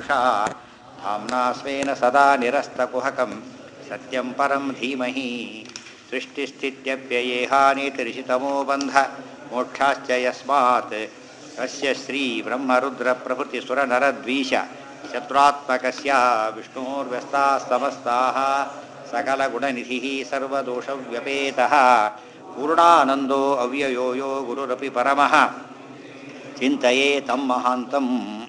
यस्यानन्तशेषशोऽहम् धाम्ना स्वेन सदा निरस्तकुहकं सत्यं परं धीमहि सृष्टिस्थित्यप्ययेहानीतिरिषितमो बन्ध मोक्षाश्च यस्मात् अस्य श्रीब्रह्मरुद्रप्रभृतिसुरनरद्वीष शत्रुत्मकस्य विष्णोर्व्यस्तास्तमस्ताः सकलगुणनिधिः सर्वदोषव्यपेतः पूर्णानन्दो अव्ययो यो गुरुरपि परमः ಚಿಂತೆಯೇ ತಮ್ಮ ಮಹಾಂತಂ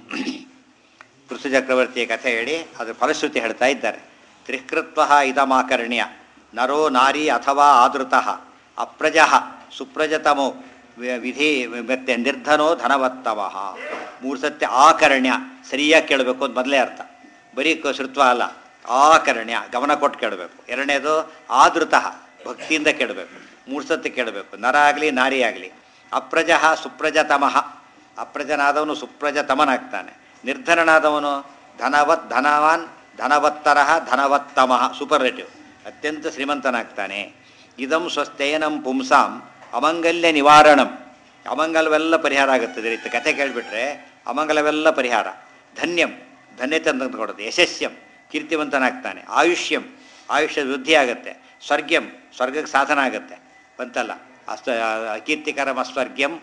ಪೃಥು ಚಕ್ರವರ್ತಿಯ ಕಥೆ ಹೇಳಿ ಅದು ಫಲಶ್ರುತಿ ಹೇಳ್ತಾ ಇದ್ದಾರೆ ತ್ರಿಕೃತ್ವ ಇದಮಾಕರ್ಣ್ಯ ನರೋ ನಾರಿ ಅಥವಾ ಆದೃತಃ ಅಪ್ರಜಃ ಸುಪ್ರಜತಮೋ ವಿ- ವಿಧಿ ಮತ್ತೆ ನಿರ್ಧನೋ ಧನವತ್ತಮಃ ಮೂರು ಸತ್ಯ ಆಕರ್ಣ್ಯ ಸರಿಯಾಗಿ ಕೇಳಬೇಕು ಅಂತ ಮೊದಲೇ ಅರ್ಥ ಬರೀ ಕ- ಶ್ರುತ್ವ ಅಲ್ಲ ಆಕರ್ಣ್ಯ ಗಮನ ಕೊಟ್ಟು ಕೇಳಬೇಕು ಎರಡನೇದು ಆದೃತಃ ಭಕ್ತಿಯಿಂದ ಕೇಳಬೇಕು ಮೂರು ಸತ್ಯ ಕೇಳಬೇಕು ನರ ಆಗಲಿ ನಾರಿ ಆಗಲಿ ಅಪ್ರಜಃ ಸುಪ್ರಜತಮಃ ಅಪ್ರಜನಾದವನು ಸುಪ್ರಜತಮನಾಗ್ತಾನೆ ನಿರ್ಧನನಾದವನು ಧನವತ್ ಧನವಾನ್ ಧನವತ್ತರಃ ಧನವತ್ತಮಃ ಸೂಪರ್ಲೇಟಿವ್ ಅತ್ಯಂತ ಶ್ರೀಮಂತನಾಗ್ತಾನೆ ಇದಂ ಸ್ವಸ್ಥೇನಂ ಪುಂಸಾಂ ಅಮಂಗಲ್ಯ ನಿವಾರಣಂ ಅಮಂಗಲವೆಲ್ಲ ಪರಿಹಾರ ಆಗುತ್ತದೆ ಈ ರೀತಿ ಕಥೆ ಕೇಳಿಬಿಟ್ರೆ ಅಮಂಗಲವೆಲ್ಲ ಪರಿಹಾರ ಧನ್ಯಂ ಧನ್ಯತೆ ಅಂತ ಕೊಡುತ್ತೆ ಯಶಸ್ಯಂ ಕೀರ್ತಿವಂತನಾಗ್ತಾನೆ ಆಯುಷ್ಯಂ ಆಯುಷ್ಯ ವೃದ್ಧಿ ಆಗುತ್ತೆ ಸ್ವರ್ಗ್ಯಂ ಸ್ವರ್ಗಕ್ಕೆ ಸಾಧನ ಆಗುತ್ತೆ ಬಂತಲ್ಲ ಅಸ್ತ ಅಕೀರ್ತಿಕರಂ ಅಸ್ವರ್ಗ್ಯಂ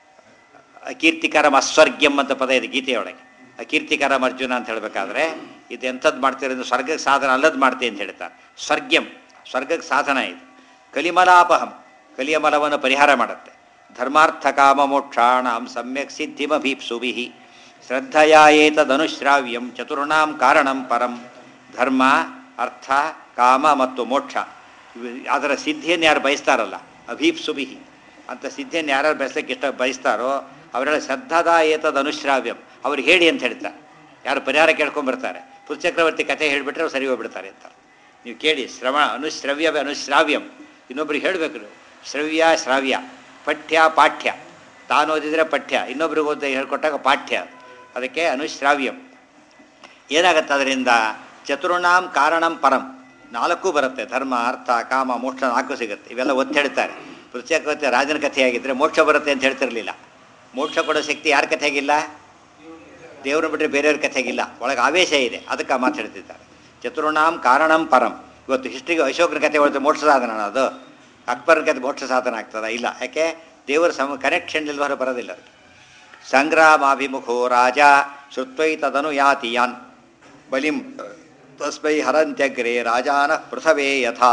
ಅಕೀರ್ತಿಕರಂ ಅಸ್ವರ್ಗ್ಯಂ ಅಂತ ಪದ ಇದೆ ಗೀತೆಯೊಳಗೆ ಅಕೀರ್ತಿಕರಂ ಅರ್ಜುನ ಅಂತ ಹೇಳಬೇಕಾದ್ರೆ ಇದು ಎಂಥದ್ದು ಮಾಡ್ತೀರಿ ಅಂದ್ರೆ ಸ್ವರ್ಗಕ್ಕೆ ಸಾಧನ ಅಲ್ಲದ್ದು ಮಾಡ್ತೀನಿ ಅಂತ ಹೇಳ್ತಾರೆ ಸ್ವರ್ಗ್ಯಂ ಸ್ವರ್ಗಕ್ಕೆ ಸಾಧನ ಇದು ಕಲಿಮಲಾಪಹಂ ಕಲಿಯ ಮಲವನ್ನು ಪರಿಹಾರ ಮಾಡುತ್ತೆ ಧರ್ಮಾರ್ಥ ಕಾಮ ಮೋಕ್ಷಾಣಂ ಸಮ್ಯಕ್ ಸಿದ್ಧಿಮಭೀಪ್ಸುಭಿ ಶ್ರದ್ಧೆಯ ಏತದನುಶ್ರಾವ್ಯಂ ಚತುರ್ಣಾಂ ಕಾರಣಂ ಪರಂ ಧರ್ಮ ಅರ್ಥ ಕಾಮ ಮತ್ತು ಮೋಕ್ಷ ಇವು- ಅದರ ಸಿದ್ಧಿಯನ್ನು ಯಾರು ಬಯಸ್ತಾರಲ್ಲ ಅಭೀಪ್ಸುಭಿ ಅಂತ ಸಿದ್ಧಿಯನ್ನು ಯಾರ್ಯಾರು ಬಯಸ್ಲಿಕ್ಕೆ ಇಷ್ಟ ಬಯಸ್ತಾರೋ ಅವರೆಲ್ಲ ಶ್ರದ್ಧದ ಏತದ ಅನುಶ್ರಾವ್ಯಂ ಅವ್ರಿಗೆ ಹೇಳಿ ಅಂತ ಹೇಳ್ತಾರೆ ಯಾರು ಪರಿಹಾರ ಕೇಳ್ಕೊಂಡ್ಬರ್ತಾರೆ ಪುರುಚಕ್ರವರ್ತಿ ಕಥೆ ಹೇಳಿಬಿಟ್ರೆ ಅವ್ರು ಸರಿ ಹೋಗ್ಬಿಡ್ತಾರೆ ಅಂತ ನೀವು ಕೇಳಿ ಶ್ರವ ಅನುಶ್ರವ್ಯ ಅನುಶ್ರಾವ್ಯಂ ಇನ್ನೊಬ್ರಿಗೆ ಹೇಳಬೇಕು ನೀವು ಶ್ರವ್ಯ ಶ್ರಾವ್ಯ ಪಠ್ಯ ಪಾಠ್ಯ ತಾನು ಓದಿದರೆ ಪಠ್ಯ ಇನ್ನೊಬ್ರಿಗೆ ಓದಿ ಹೇಳ್ಕೊಟ್ಟಾಗ ಪಾಠ್ಯ ಅದಕ್ಕೆ ಅನುಶ್ರಾವ್ಯಂ ಏನಾಗುತ್ತೆ ಅದರಿಂದ ಚತುರ್ಣಾಂ ಕಾರಣಂ ಪರಂ ನಾಲ್ಕು ಬರುತ್ತೆ ಧರ್ಮ ಅರ್ಥ ಕಾಮ ಮೋಕ್ಷ ನಾಲ್ಕು ಸಿಗುತ್ತೆ ಇವೆಲ್ಲ ಒತ್ತಿ ಹೇಳ್ತಾರೆ ಪೃಥ್ವಕತೆ ರಾಜನ ಕಥೆಯಾಗಿದ್ದರೆ ಮೋಕ್ಷ ಬರುತ್ತೆ ಅಂತ ಹೇಳ್ತಿರ್ಲಿಲ್ಲ ಮೋಕ್ಷ ಕೊಡೋ ಶಕ್ತಿ ಯಾರ ಕಥೆಗಿಲ್ಲ ದೇವ್ರನ್ನ ಬಿಟ್ಟರೆ ಬೇರೆಯವ್ರ ಕಥೆಗಿಲ್ಲ ಒಳಗೆ ಆವೇಶ ಇದೆ ಅದಕ್ಕೆ ಆ ಮಾತು ಹೇಳ್ತಿದ್ದಾರೆ ಚತುರ್ಣಾಂ ಕಾರಣಂ ಪರಂ ಇವತ್ತು ಹಿಸ್ಟ್ರಿಗೆ ಅಶೋಕನ ಕಥೆ ಹೊಡೆದ್ರೆ ಮೋಕ್ಷ ಸಾಧನ ಅದು ಅಕ್ಬರ್ನ ಕಥೆ ಮೋಕ್ಷ ಸಾಧನ ಆಗ್ತದ ಇಲ್ಲ ಯಾಕೆ ದೇವರ ಸಮ ಕನೆಕ್ಷನ್ ಇಲ್ದವರ ಬರೋದಿಲ್ಲ ಅದಕ್ಕೆ ಸಂಗ್ರಾಮಾಭಿಮುಖೋ ರಾಜ ಶ್ರುತ್ವೈತದನು ಯಾತಿ ಯಾನ್ ಬಲಿಂ ತಸ್ಮೈ ಹರಂತ್ಯಗ್ರೆ ರಾಜಾನ ಪೃಥವೇ ಯಥಾ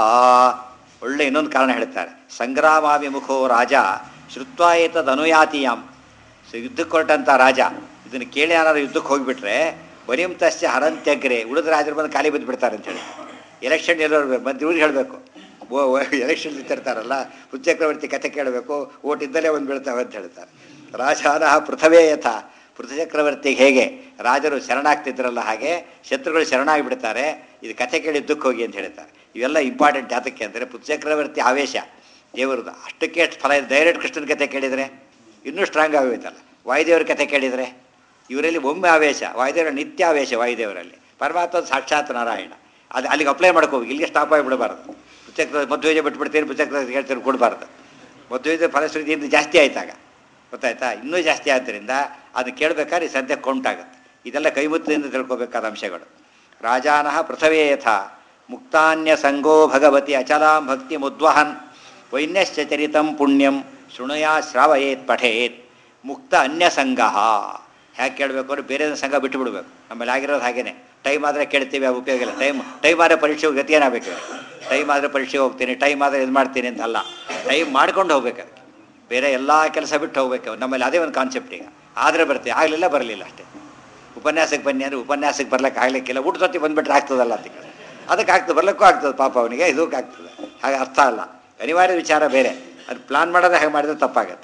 ಒಳ್ಳೆ ಇನ್ನೊಂದು ಕಾರಣ ಹೇಳ್ತಾರೆ ಸಂಗ್ರಾಮಾಭಿಮುಖೋ ರಾಜ ಶ್ರುತ್ವ ಏತದನುಯಾತಿಯಾಂ ಸೊ ಯುದ್ಧಕ್ಕೆ ಹೊರಟಂಥ ರಾಜ ಇದನ್ನು ಕೇಳಿ ಯಾರು ಯುದ್ಧಕ್ಕೆ ಹೋಗಿಬಿಟ್ರೆ ಬಲಿಂ ತಸ್ಯ ಹರಂತ್ಯಗ್ರೆ ಉಳಿದ ರಾಜರು ಬಂದು ಖಾಲಿ ಬಿದ್ದು ಬಿಡ್ತಾರೆ ಅಂತೇಳಿ ಎಲೆಕ್ಷನ್ ಎಲ್ಲರೂ ಬಂದು ಇವ್ರಿಗೆ ಹೇಳಬೇಕು ಓ ಎಲೆಕ್ಷನ್ ನಿಂತಿರ್ತಾರಲ್ಲ ಹುಚ್ಚಕ್ರವರ್ತಿ ಕಥೆ ಕೇಳಬೇಕು ಓಟ್ ಇದ್ದಲ್ಲೇ ಒಂದು ಬೀಳ್ತಾವೆ ಅಂತ ಹೇಳ್ತಾರೆ ರಾಜಾನಃ ಪೃಥವೇ ಯಥ ಪೃಥಚಕ್ರವರ್ತಿಗೆ ಹೇಗೆ ರಾಜರು ಶರಣಾಗ್ತಿದ್ರಲ್ಲ ಹಾಗೆ ಶತ್ರುಗಳು ಶರಣಾಗಿ ಬಿಡ್ತಾರೆ ಇದು ಕಥೆ ಕೇಳಿ ದುಃಖ ಹೋಗಿ ಅಂತ ಹೇಳ್ತಾರೆ ಇವೆಲ್ಲ ಇಂಪಾರ್ಟೆಂಟ್ ಯಾತಕ್ಕೆ ಅಂದರೆ ಪೃಥಚಕ್ರವರ್ತಿ ಆವೇಶ ದೇವರದು ಅಷ್ಟಕ್ಕೆ ಎಷ್ಟು ಫಲ ಇದೆ ಡೈರೆಕ್ಟ್ ಕೃಷ್ಣನ ಕಥೆ ಕೇಳಿದರೆ ಇನ್ನೂ ಸ್ಟ್ರಾಂಗ್ ಆಗೋಯ್ತಲ್ಲ ವಾಯುದೇವರ ಕಥೆ ಕೇಳಿದರೆ ಇವರಲ್ಲಿ ಒಮ್ಮೆ ಆವೇಶ ವಾಯುದೇವರ ನಿತ್ಯ ಆವೇಶ ವಾಯುದೇವರಲ್ಲಿ ಪರಮಾತ್ಮ ಸಾಕ್ಷಾತ್ ನಾರಾಯಣ ಅದು ಅಲ್ಲಿಗೆ ಅಪ್ಲೈ ಮಾಡ್ಕೋಬೇಕು ಇಲ್ಲಿಗೆ ಸ್ಟಾಪ್ ಆಗಿಬಿಡಬಾರ್ದು ಪುಸ್ತಕ ಮಧ್ವೇಜ ಬಿಟ್ಬಿಡ್ತೀನಿ ಪುಸ್ತಕ ಹೇಳ್ತೀನಿ ಕೊಡಬಾರ್ದು ಮಧ್ವೇಜ ಫಲಶ್ರುತಿಯಿಂದ ಜಾಸ್ತಿ ಆಯ್ತಾಗ ಗೊತ್ತಾಯ್ತಾ ಇನ್ನೂ ಜಾಸ್ತಿ ಆದ್ದರಿಂದ ಅದು ಕೇಳಬೇಕಾದ್ರೆ ಈ ಸದ್ಯ ಕೌಂಟಾಗುತ್ತೆ ಇದೆಲ್ಲ ಕೈಮುತ್ತದಿಂದ ತಿಳ್ಕೊಬೇಕಾದ ಅಂಶಗಳು ರಾಜಾನಃ ಪೃಥವೇ ಯಥ ಮುಕ್ತಾನ್ಯ ಸಂಗೋ ಭಗವತಿ ಅಚಲಾಂ ಭಕ್ತಿ ಮುದ್ವಹನ್ ವೈನ್ಯಶ್ಚ ಚರಿತಂ ಪುಣ್ಯಂ ಶೃಣುಯಾ ಶ್ರಾವಯೇತ್ ಪಠೇತ್ ಮುಕ್ತ ಅನ್ಯ ಸಂಘ ಹ್ಯಾಕೆ ಕೇಳಬೇಕು ಅಂದ್ರೆ ಬೇರೆ ಸಂಘ ಬಿಟ್ಟು ಬಿಡಬೇಕು ನಮ್ಮಲ್ಲಿ ಆಗಿರೋದು ಹಾಗೇನೆ ಟೈಮ್ ಆದರೆ ಕೇಳ್ತೀವಿ ಆ ಉಪಯೋಗ ಇಲ್ಲ ಟೈಮ್ ಟೈಮ್ ಆದರೆ ಪರೀಕ್ಷೆಗೆ ಗತಿ ಏನಾಗಬೇಕು ಟೈಮ್ ಆದರೆ ಪರೀಕ್ಷೆಗೆ ಹೋಗ್ತೀನಿ ಟೈಮ್ ಆದರೆ ಇದು ಮಾಡ್ತೀನಿ ಅಂತ ಅಲ್ಲ ಟೈಮ್ ಮಾಡ್ಕೊಂಡು ಹೋಗ್ಬೇಕು ಅದಕ್ಕೆ ಬೇರೆ ಎಲ್ಲ ಕೆಲಸ ಬಿಟ್ಟು ಹೋಗ್ಬೇಕು ನಮ್ಮಲ್ಲಿ ಅದೇ ಒಂದು ಕಾನ್ಸೆಪ್ಟ್ ಈಗ ಆದರೆ ಬರ್ತೀವಿ ಆಗಲಿಲ್ಲ ಬರಲಿಲ್ಲ ಅಷ್ಟೇ ಉಪನ್ಯಾಸಕ್ಕೆ ಬನ್ನಿ ಅಂದರೆ ಉಪನ್ಯಾಸಕ್ಕೆ ಬರ್ಲಿಕ್ಕೆ ಆಗ್ಲಿಕ್ಕಿಲ್ಲ ಊಟದೊತ್ತಿ ಬಂದುಬಿಟ್ರೆ ಆಗ್ತದಲ್ಲ ಅಂತ ಅದಕ್ಕೆ ಆಗ್ತದೆ ಬರ್ಲಿಕ್ಕೂ ಆಗ್ತದೆ ಪಾಪ ಅವನಿಗೆ ಇದಕ್ಕೆ ಆಗ್ತದೆ ಹಾಗೆ ಅರ್ಥ ಅಲ್ಲ ಅನಿವಾರ್ಯ ವಿಚಾರ ಬೇರೆ ಅದು ಪ್ಲಾನ್ ಮಾಡೋದೇ ಹಾಗೆ ಮಾಡಿದ್ರೆ ತಪ್ಪಾಗತ್ತೆ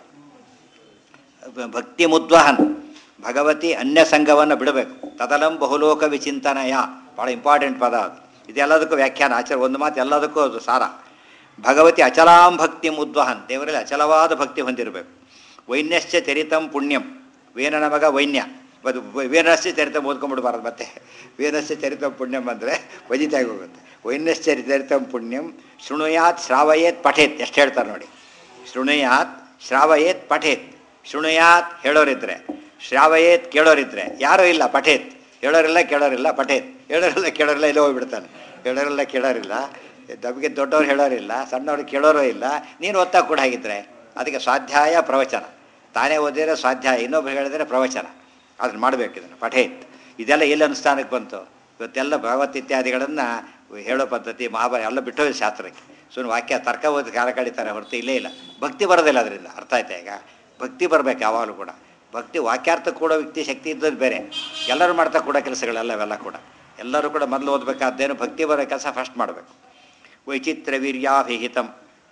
ಭಕ್ತಿ ಮುದ್ವಹನ್ ಭಗವತಿ ಅನ್ಯ ಸಂಘವನ್ನು ಬಿಡಬೇಕು ತದಲಂ ಬಹುಲೋಕ ವಿಚಿಂತನಯ ಭಾಳ ಇಂಪಾರ್ಟೆಂಟ್ ಪದ ಅದು ಇದೆಲ್ಲದಕ್ಕೂ ವ್ಯಾಖ್ಯಾನ ಆಚಾರ ಒಂದು ಮಾತು ಎಲ್ಲದಕ್ಕೂ ಅದು ಸಾರ ಭಗವತಿ ಅಚಲಾಂ ಭಕ್ತಿ ಮುದ್ವಹನ್ ದೇವರಲ್ಲಿ ಅಚಲವಾದ ಭಕ್ತಿ ಹೊಂದಿರಬೇಕು ವೈನ್ಯಶ್ಚ ಚರಿತಂ ಪುಣ್ಯಂ ವೇನನ ಮಗ ವೈನ್ಯ ಅದು ವೇನಶ್ಚ ಚರಿತಂ ಓದ್ಕೊಂಡ್ಬಿಡ್ಬಾರ್ದು ಮತ್ತೆ ವೇನಶ್ಚ ಚರಿತಂ ಪುಣ್ಯಂ ಅಂದರೆ ವಜಿತಾಗಿ ಹೋಗುತ್ತೆ ವೈನ್ಯಶ್ಚ ಚರಿತಂ ಪುಣ್ಯಂ ಶೃಣುಯಾತ್ ಶ್ರಾವಯೇತ್ ಪಠೇತ್ ಎಷ್ಟು ಹೇಳ್ತಾರೆ ನೋಡಿ ಶೃಣುಯಾತ್ ಶ್ರಾವಯೇತ್ ಪಠೇತ್ ಶೃಣುಯಾತ್ ಹೇಳೋರಿದ್ರೆ ಶ್ರಾವಯೇತ್ ಕೇಳೋರಿದ್ರೆ ಯಾರೂ ಇಲ್ಲ ಪಠೇತ್ ಹೇಳೋರಿಲ್ಲ ಕೇಳೋರಿಲ್ಲ ಪಟೇಲ್ ಹೇಳೋರಿಲ್ಲ ಕೇಳೋರಿಲ್ಲ ಎಲ್ಲೋ ಹೋಗ್ಬಿಡ್ತಾನೆ ಹೇಳೋರಿಲ್ಲ ಕೇಳೋರಿಲ್ಲ ನಮಗೆ ದೊಡ್ಡವ್ರು ಹೇಳೋರಿಲ್ಲ ಸಣ್ಣವ್ರು ಕೇಳೋರು ಇಲ್ಲ ನೀನು ಓದ್ತಾ ಕೂಡ ಹಾಗಿದ್ರೆ ಅದಕ್ಕೆ ಸ್ವಾಧ್ಯಾಯ ಪ್ರವಚನ ತಾನೇ ಓದಿದ್ರೆ ಸ್ವಾಧ್ಯಾಯ ಇನ್ನೊಬ್ರು ಹೇಳಿದ್ರೆ ಪ್ರವಚನ ಅದನ್ನು ಮಾಡಬೇಕು ಇದನ್ನು ಪಠೇತ್ ಇದೆಲ್ಲ ಎಲ್ಲಿ ಅನುಷ್ಠಾನಕ್ಕೆ ಬಂತು ಇವತ್ತೆಲ್ಲ ಭಗವತ್ ಇತ್ಯಾದಿಗಳನ್ನು ಹೇಳೋ ಪದ್ಧತಿ ಮಹಾಭಾರತ ಎಲ್ಲ ಬಿಟ್ಟೋಗಿದೆ ಶಾಸ್ತ್ರಕ್ಕೆ ಸುಮ್ಮನೆ ವಾಕ್ಯ ತರ್ಕ ಓದಿ ಕಾಲ ಕಳೀತಾರೆ ಹೊರತು ಇಲ್ಲೇ ಇಲ್ಲ ಭಕ್ತಿ ಬರೋದಿಲ್ಲ ಅದರಿಂದ ಅರ್ಥ ಆಯ್ತಾ ಈಗ ಭಕ್ತಿ ಬರಬೇಕು ಯಾವಾಗಲೂ ಕೂಡ ಭಕ್ತಿ ವಾಕ್ಯಾರ್ಥ ಕೂಡೋ ವ್ಯಕ್ತಿ ಶಕ್ತಿ ಇದ್ದದ್ದು ಬೇರೆ ಎಲ್ಲರೂ ಮಾಡ್ತಾ ಕೂಡ ಕೆಲಸಗಳೆಲ್ಲ ಅವೆಲ್ಲ ಕೂಡ ಎಲ್ಲರೂ ಕೂಡ ಮೊದಲು ಓದಬೇಕಾದ್ದೇನು ಭಕ್ತಿ ಬರೋ ಕೆಲಸ ಫಸ್ಟ್ ಮಾಡಬೇಕು ವೈಚಿತ್ರ ವೀರ್ಯಾಭಿಹಿತಂ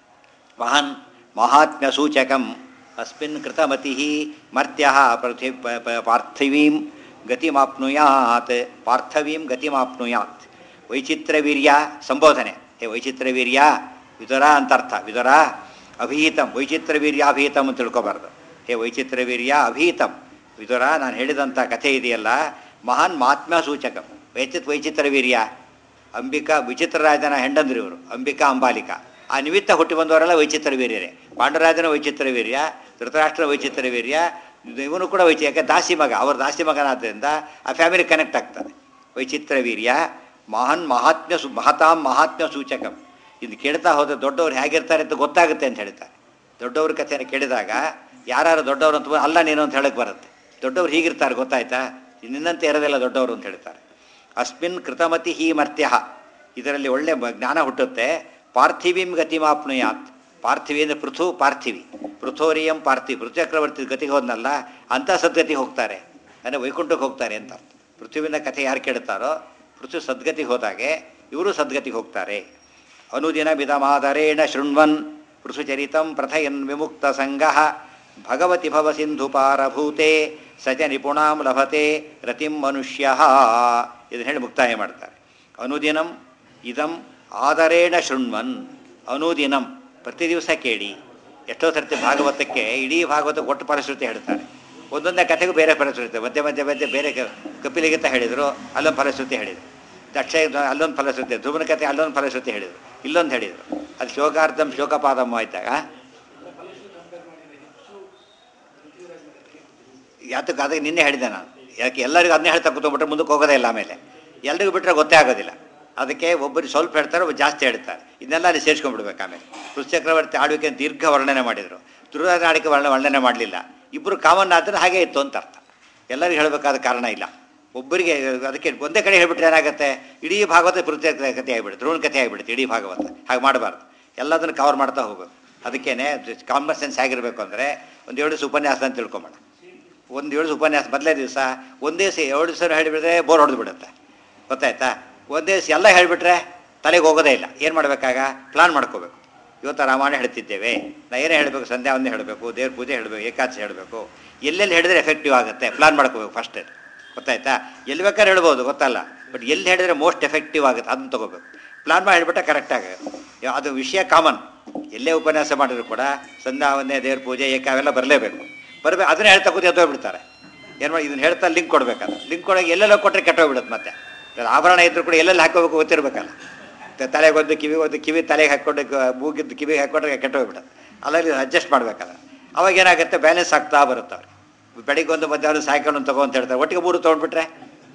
ಮಹಾನ್ ಮಹಾತ್ಮ್ಯ ಸೂಚಕಂ ಅಸ್ಮಿನ್ ಕೃತಮತಿ ಮರ್ತ್ಯ ಪೃಥಿ ಪ- ಪ- ಪಾರ್ಥಿವೀಂ ಗತಿಮಾಪ್ನುಯಾತ್ ಪಾರ್ಥವೀಂ ಗತಿಮಾಪ್ನುಯಾತ್ ವೈಚಿತ್ರವೀರ್ಯ ಸಂಬೋಧನೆ ಹೇ ವೈಚಿತ್ರವೀರ್ಯ ವಿದುರ ಅಂತರ್ಥ ವಿದುರ ಅಭಿಹಿತಂ ವೈಚಿತ್ರವೀರ್ಯಾಭಿಹಿತಂ ಅಂತ ತಿಳ್ಕೊಬಾರ್ದು ಹೇ ವೈಚಿತ್ರವೀರ್ಯ ಅಭಿಹಿತಂ ವಿದುರ ನಾನು ಹೇಳಿದಂಥ ಕಥೆ ಇದೆಯಲ್ಲ ಮಹಾನ್ ಮಾತ್ಮ್ಯ ಸೂಚಕಂ ವೈಚಿತ್ ವೈಚಿತ್ರವೀರ್ಯ ಅಂಬಿಕಾ ವಿಚಿತ್ರರಾಜನ ಹೆಂಡಂದ್ರು ಇವರು ಅಂಬಿಕಾ ಅಂಬಾಲಿಕಾ ಆ ನಿಮಿತ್ತ ಹುಟ್ಟಿ ಬಂದವರೆಲ್ಲ ವೈಚಿತ್ರ ವೀರ್ಯರೇ ಪಾಂಡುರಾಜನ ವೈಚಿತ್ರ ವೀರ್ಯ ಧೃತರಾಷ್ಟ್ರ ವೈಚಿತ್ರ ವೀರ್ಯ ಇವನು ಕೂಡ ವೈಚಿ ಯಾಕೆ ದಾಸಿ ಮಗ ಅವ್ರ ದಾಸಿ ಮಗನಾದ್ದರಿಂದ ಆ ಫ್ಯಾಮಿಲಿ ಕನೆಕ್ಟ್ ಆಗ್ತದೆ ವೈಚಿತ್ರ ವೀರ್ಯ ಮಹಾನ್ ಮಹಾತ್ಮ್ಯ ಸು ಮಹತಾಂ ಮಹಾತ್ಮ್ಯ ಸೂಚಕಂ ಇದು ಕೇಳ್ತಾ ಹೋದ್ರೆ ದೊಡ್ಡವ್ರು ಹೇಗಿರ್ತಾರೆ ಅಂತ ಗೊತ್ತಾಗುತ್ತೆ ಅಂತ ಹೇಳ್ತಾರೆ ದೊಡ್ಡವ್ರ ಕಥೆಯನ್ನು ಕೇಳಿದಾಗ ಯಾರು ದೊಡ್ಡವರು ಅಂತ ಅಲ್ಲ ನೀನು ಅಂತ ಹೇಳಕ್ಕೆ ಬರುತ್ತೆ ದೊಡ್ಡವ್ರು ಹೀಗಿರ್ತಾರೆ ಗೊತ್ತಾಯ್ತಾ ನಿನ್ನಂತೆ ಇರೋದಿಲ್ಲ ದೊಡ್ಡವರು ಅಂತ ಹೇಳ್ತಾರೆ ಅಸ್ಮಿನ್ ಕೃತಮತಿ ಹಿ ಮರ್ತ್ಯ ಇದರಲ್ಲಿ ಒಳ್ಳೆ ಬ- ಜ್ಞಾನ ಹುಟ್ಟುತ್ತೆ ಪಾರ್ಥಿವೀಂ ಗತಿಮಾಪ್ನುಯಾತ್ ಪಾರ್ಥಿವಿ ಅಂದರೆ ಪೃಥು ಪಾರ್ಥಿವಿ ಪೃಥೋರಿಯಂ ಪಾರ್ಥಿವಿ ಪೃಥು ಚಕ್ರವರ್ತಿ ಗತಿಗೆ ಹೋದ್ನಲ್ಲ ಅಂಥ ಸದ್ಗತಿಗೆ ಹೋಗ್ತಾರೆ ಅಂದರೆ ವೈಕುಂಠಕ್ಕೆ ಹೋಗ್ತಾರೆ ಅಂತ ಅರ್ಥ ಪೃಥ್ವಿನ ಕಥೆ ಯಾರು ಕೇಳ್ತಾರೋ ಪೃಥ್ವಿ ಸದ್ಗತಿಗೆ ಹೋದಾಗೆ ಇವರು ಸದ್ಗತಿಗೆ ಹೋಗ್ತಾರೆ ಅನುದಿನ ಬಿದಮಾದರೇಣ ಶೃಣ್ವನ್ ಪೃಥುಚರಿತಂ ಪ್ರಥಯನ್ ವಿಮುಕ್ತ ಸಂಘ ಭಗವತಿ ಭವ ಸಿಂಧು ಪಾರಭೂತೆ ಸಚ ನಿಪುಣಾಂ ಲಭತೆ ರತಿಂ ಮನುಷ್ಯ ಇದನ್ನು ಹೇಳಿ ಮುಕ್ತಾಯ ಮಾಡ್ತಾರೆ ಅನುದಿನಂ ಇದಂ ಆದರೇಣ ಶೃಣ್ವನ್ ಅನುದಿನಂ ಪ್ರತಿ ದಿವಸ ಕೇಳಿ ಎಷ್ಟೋ ಸರ್ತಿ ಭಾಗವತಕ್ಕೆ ಇಡೀ ಭಾಗವತ ಒಟ್ಟು ಫಲಶ್ರುತಿ ಹೇಳ್ತಾರೆ ಒಂದೊಂದೇ ಕಥೆಗೂ ಬೇರೆ ಫಲಶ್ರುತಿ ಮಧ್ಯೆ ಮಧ್ಯೆ ಮಧ್ಯೆ ಬೇರೆ ಕ- ಕಪಿಲಿಗೀತ ಹೇಳಿದರು ಅಲ್ಲೊಂದು ಫಲಶ್ರುತಿ ಹೇಳಿದರು ದಕ್ಷ ಅಲ್ಲೊಂದು ಫಲಶ್ರುತಿ ಧ್ರುವನ ಕಥೆ ಅಲ್ಲೊಂದು ಫಲಶ್ರುತಿ ಹೇಳಿದರು ಇಲ್ಲೊಂದು ಹೇಳಿದರು ಅದು ಶೋಕಾರ್ಥಂ ಶೋಕಪಾದಂ ಆಯ್ತಾಗ ಯಾತಕ್ಕೆ ಅದಕ್ಕೆ ನಿನ್ನೆ ಹೇಳಿದೆ ನಾನು ಯಾಕೆ ಎಲ್ಲರಿಗೂ ಅದನ್ನೇ ಹೇಳ್ತಾ ಕೂತ್ಕೊಂಡ್ಬಿಟ್ರೆ ಮುಂದಕ್ಕೆ ಹೋಗೋದೇ ಇಲ್ಲ ಆಮೇಲೆ ಎಲ್ರಿಗೂ ಬಿಟ್ಟರೆ ಗೊತ್ತೇ ಆಗೋದಿಲ್ಲ ಅದಕ್ಕೆ ಒಬ್ಬರು ಸ್ವಲ್ಪ ಹೇಳ್ತಾರೆ ಒಬ್ಬರು ಜಾಸ್ತಿ ಹೇಳ್ತಾರೆ ಇದನ್ನೆಲ್ಲ ಅಲ್ಲಿ ಸೇರಿಸ್ಕೊಂಡ್ಬಿಡ್ಬೇಕು ಆಮೇಲೆ ಪುಷ್ಚಕ್ರವರ್ತಿ ಆಳ್ವಿಕೆ ದೀರ್ಘ ವರ್ಣನೆ ಮಾಡಿದರು ದುರ್ಯೋಧನ ಆಳ್ವಿಕೆ ವರ್ಣ ವರ್ಣನೆ ಮಾಡಲಿಲ್ಲ ಇಬ್ಬರು ಕಾಮನ್ ಆದರೆ ಹಾಗೆ ಇತ್ತು ಅಂತ ಅರ್ಥ ಎಲ್ಲರಿಗೂ ಹೇಳಬೇಕಾದ ಕಾರಣ ಇಲ್ಲ ಒಬ್ಬರಿಗೆ ಅದಕ್ಕೆ ಒಂದೇ ಕಡೆ ಹೇಳ್ಬಿಟ್ರೆ ಏನಾಗುತ್ತೆ ಇಡೀ ಭಾಗವತ ಪೃಥ್ವಿ ಕಥೆ ಆಗಿಬಿಡುತ್ತೆ ಧ್ರುವನ ಕಥೆ ಆಗಿಬಿಡುತ್ತೆ ಇಡೀ ಭಾಗವತ ಹಾಗೆ ಮಾಡಬಾರ್ದು ಎಲ್ಲದನ್ನು ಕವರ್ ಮಾಡ್ತಾ ಹೋಗ್ಬೇಕು ಅದಕ್ಕೇನೆ ಕಾಮನ್ ಸೆನ್ಸ್ ಆಗಿರಬೇಕು ಅಂದರೆ ಒಂದು ಏಳು ದಿವಸ ಉಪನ್ಯಾಸ ಅಂತ ತಿಳ್ಕೊಂಬೋಣ ಒಂದು ಏಳು ದಿವಸ ಉಪನ್ಯಾಸ ಮೊದಲೇ ದಿವಸ ಒಂದೇ ದಿವಸ ಏಳು ದಿವಸ ಹೇಳಿಬಿಟ್ರೆ ಬೋರ್ ಹೊಡೆದು ಬಿಡುತ್ತೆ ಗೊತ್ತಾಯ್ತಾ ಒಂದೇ ದಿವಸ ಎಲ್ಲ ಹೇಳಿಬಿಟ್ರೆ ತಲೆಗೆ ಹೋಗೋದೇ ಇಲ್ಲ ಏನು ಮಾಡಬೇಕಾಗ ಪ್ಲಾನ್ ಮಾಡ್ಕೋಬೇಕು ಇವತ್ತು ರಾಮಾಯಣ ಹೇಳ್ತಿದ್ದೇವೆ ನಾ ಏನೇ ಹೇಳಬೇಕು ಸಂಧ್ಯಾ ಒಂದೇ ಹೇಳಬೇಕು ದೇವ್ರ ಪೂಜೆ ಹೇಳಬೇಕು ಏಕಾದಶಿ ಹೇಳಬೇಕು ಎಲ್ಲೆಲ್ಲಿ ಹೇಳಿದ್ರೆ ಎಫೆಕ್ಟಿವ್ ಆಗುತ್ತೆ ಪ್ಲಾನ್ ಮಾಡ್ಕೋಬೇಕು ಫಸ್ಟ್ ಗೊತ್ತಾಯ್ತಾ ಎಲ್ಲಿ ಬೇಕಾದ್ರೆ ಹೇಳ್ಬೋದು ಗೊತ್ತಲ್ಲ ಬಟ್ ಎಲ್ಲಿ ಹೇಳಿದ್ರೆ ಮೋಸ್ಟ್ ಎಫೆಕ್ಟಿವ್ ಆಗುತ್ತೆ ಅದನ್ನ ತಗೋಬೇಕು ಪ್ಲಾನ್ ಮಾಡಿ ಹೇಳ್ಬಿಟ್ರೆ ಕರೆಕ್ಟ್ ಆಗುತ್ತೆ ಅದು ವಿಷಯ ಕಾಮನ್ ಎಲ್ಲೇ ಉಪನ್ಯಾಸ ಮಾಡಿದ್ರು ಕೂಡ ಸಂಧ್ಯಾ ಒಂದೇ ದೇವ್ರ ಪೂಜೆ ಏಕ ಅವೆಲ್ಲ ಬರಲೇಬೇಕು ಬರಬೇಕು ಅದನ್ನೇ ಹೇಳ್ತಾ ಕೂತು ಎದ್ದೋಗ್ಬಿಡ್ತಾರೆ ಏನು ಮಾಡಿ ಇದನ್ನ ಹೇಳ್ತಾ ಲಿಂಕ್ ಕೊಡ್ಬೇಕಲ್ಲ ಲಿಂಕ್ ಕೊಡೋಕೆ ಎಲ್ಲೆಲ್ಲೋ ಕೊಟ್ಟರೆ ಕೆಟ್ಟೋಗ್ಬಿಡುತ್ತೆ ಮತ್ತೆ ಇವಾಗ ಆಭರಣ ಇದ್ರೂ ಕೂಡ ಎಲ್ಲೆಲ್ಲಿ ಹಾಕೋಬೇಕು ಗೊತ್ತಿರಬೇಕಲ್ಲ ತಲೆಗೊಂದು ಕಿವಿ ಒಂದು ಕಿವಿ ತಲೆಗೆ ಹಾಕ್ಕೊಂಡು ಕ- ಮೂಗಿದ್ದು ಕಿವಿಗೆ ಹಾಕ್ಕೊಂಡ್ರೆ ಕೆಟ್ಟೋಗ್ಬಿಡುತ್ತೆ ಅಲ್ಲಲ್ಲಿ ಅಡ್ಜಸ್ಟ್ ಮಾಡ್ಬೇಕಲ್ಲ ಅವಾಗ ಏನಾಗುತ್ತೆ ಬ್ಯಾಲೆನ್ಸ್ ಆಗ್ತಾ ಬರುತ್ತೆ ಅವ್ರಿಗೆ ಬೆಳಿಗ್ಗೆ ಒಂದು ಮಧ್ಯಾಹ್ನ ಸಾಯಂಕಾಲ ಒಂದು ತಗೋ ಅಂತ ಹೇಳ್ತಾರೆ ಒಟ್ಟಿಗೆ ಮೂರು ತೊಗೊಂಡ್ಬಿಟ್ರೆ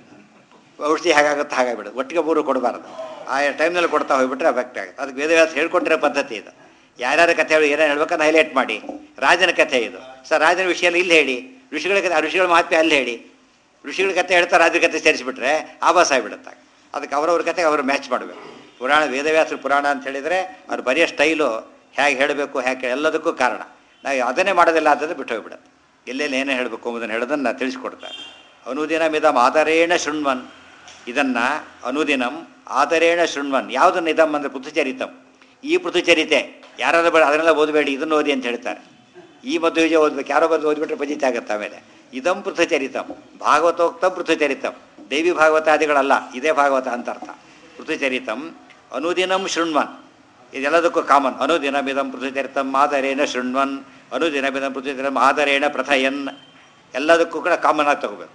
ಔಷಧಿ ಹೇಗಾಗುತ್ತೆ ಹಾಗಾಗ್ಬಿಡುತ್ತೆ ಒಟ್ಟಿಗೆ ಮೂರು ಕೊಡಬಾರ್ದು ಆ ಟೈಮ್ನಲ್ಲಿ ಕೊಡ್ತಾ ಹೋಗ್ಬಿಟ್ರೆ ಅಫೆಕ್ಟ್ ಆಗುತ್ತೆ ಅದಕ್ಕೆ ವೇದವ್ಯಾಸ ಹೇಳ್ಕೊಟ್ಟಿರೋ ಪದ್ಧತಿ ಇದು ಯಾರ್ಯಾರ ಕಥೆ ಹೇಳಿ ಏನೇನು ಹೇಳ್ಬೇಕಂತ ಹೈಲೈಟ್ ಮಾಡಿ ರಾಜನ ಕಥೆ ಇದು ಸರ್ ರಾಜನ ವಿಷಯ ಇಲ್ಲಿ ಹೇಳಿ ಋಷಿಗಳ ಕಥೆ ಆ ಋಷಿಗಳ ಮಹತ್ವ ಅಲ್ಲಿ ಹೇಳಿ ಋಷಿಗಳ ಕಥೆ ಹೇಳ್ತಾ ರಾಜರ ಕಥೆ ಸೇರಿಸಿಬಿಟ್ರೆ ಆಭಾಸ ಆಗಿಬಿಡುತ್ತೆ ಅದಕ್ಕೆ ಅವರವ್ರ ಕತೆ ಅವರು ಮ್ಯಾಚ್ ಮಾಡಬೇಕು ಪುರಾಣ ವೇದವ್ಯಾಸರ ಪುರಾಣ ಅಂತ ಹೇಳಿದರೆ ಅವ್ರು ಬರೆಯೋ ಸ್ಟೈಲು ಹೇಗೆ ಹೇಳಬೇಕು ಹೇಗೆ ಎಲ್ಲದಕ್ಕೂ ಕಾರಣ ನಾವು ಅದನ್ನೇ ಮಾಡೋದಿಲ್ಲ ಅಂತಂದ್ರೆ ಬಿಟ್ಟು ಹೋಗ್ಬಿಡುತ್ತೆ ಎಲ್ಲೆಲ್ಲಿ ಏನೇ ಹೇಳಬೇಕು ಎಂಬುದನ್ನು ಹೇಳೋದನ್ನು ತಿಳಿಸ್ಕೊಡ್ತಾರೆ ಅನುದಿನ ಮಿದಂ ಆದರೇಣ ಶೃಣ್ವನ್ ಇದನ್ನು ಅನುದಿನಂ ಆದರೇಣ ಶೃಣ್ವನ್ ಯಾವುದನ್ನು ಇದಮ್ ಅಂದರೆ ಪೃಥುಚರಿತಂ ಈ ಪೃಥುಚರಿತೆ ಯಾರಾದ್ರೂ ಬೇಡ ಅದನ್ನೆಲ್ಲ ಓದಬೇಡಿ ಇದನ್ನು ಓದಿ ಅಂತ ಹೇಳ್ತಾರೆ ಈ ಮಧ್ವಿಜಯ ಓದ್ಬೇಕು ಯಾರೋ ಬಂದು ಓದ್ಬಿಟ್ರೆ ಪಜಿತ ಆಗುತ್ತೆ ಆಮೇಲೆ ಇದಂ ಪೃಥುಚರಿತಂ ಭಾಗವತೋಕ್ತಂ ಪೃಥುಚರಿತಂ ದೈವಿ ಭಾಗವತಾದಿಗಳಲ್ಲ ಇದೇ ಭಾಗವತ ಅಂತ ಅರ್ಥ ಪೃಥುಚರಿತಂ ಅನುದಿನಂ ಶೃಣ್ವನ್ ಇದೆಲ್ಲದಕ್ಕೂ ಕಾಮನ್ ಅನುದಿನಮಿದಂ ಪೃಥುಚರಿತಂ ಆದರೇಣ ಶೃಣ್ವನ್ ಅನುದಿನಮಿದಂ ಪೃಥುಚರಿತಂ ಆದರೇಣ ಪ್ರಥಯನ್ ಎಲ್ಲದಕ್ಕೂ ಕೂಡ ಕಾಮನ್ ಆಗಿ ತಗೋಬೇಕು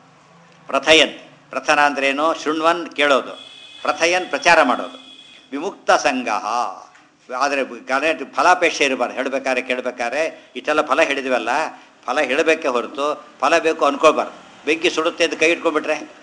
ಪ್ರಥಯನ್ ಪ್ರಥನ ಅಂದ್ರೇನು ಶೃಣ್ವನ್ ಕೇಳೋದು ಪ್ರಥಯನ್ ಪ್ರಚಾರ ಮಾಡೋದು ವಿಮುಕ್ತ ಸಂಘ ಆದರೆ ಗಣೇಟ್ ಫಲಾಪೇಕ್ಷೆ ಇರಬಾರ್ದು ಹೇಳಬೇಕಾದ್ರೆ ಕೇಳಬೇಕಾದ್ರೆ ಇಷ್ಟೆಲ್ಲ ಫಲ ಹೇಳಿದ್ವಲ್ಲ ಫಲ ಹೇಳಬೇಕೇ ಹೊರತು ಫಲ ಬೇಕು ಅನ್ಕೊಳ್ಬಾರ್ದು ಬೆಂಕಿ ಸುಡುತ್ತೆ ಅಂತ ಕೈ ಇಟ್ಕೊಂಡ್ಬಿಟ್ರೆ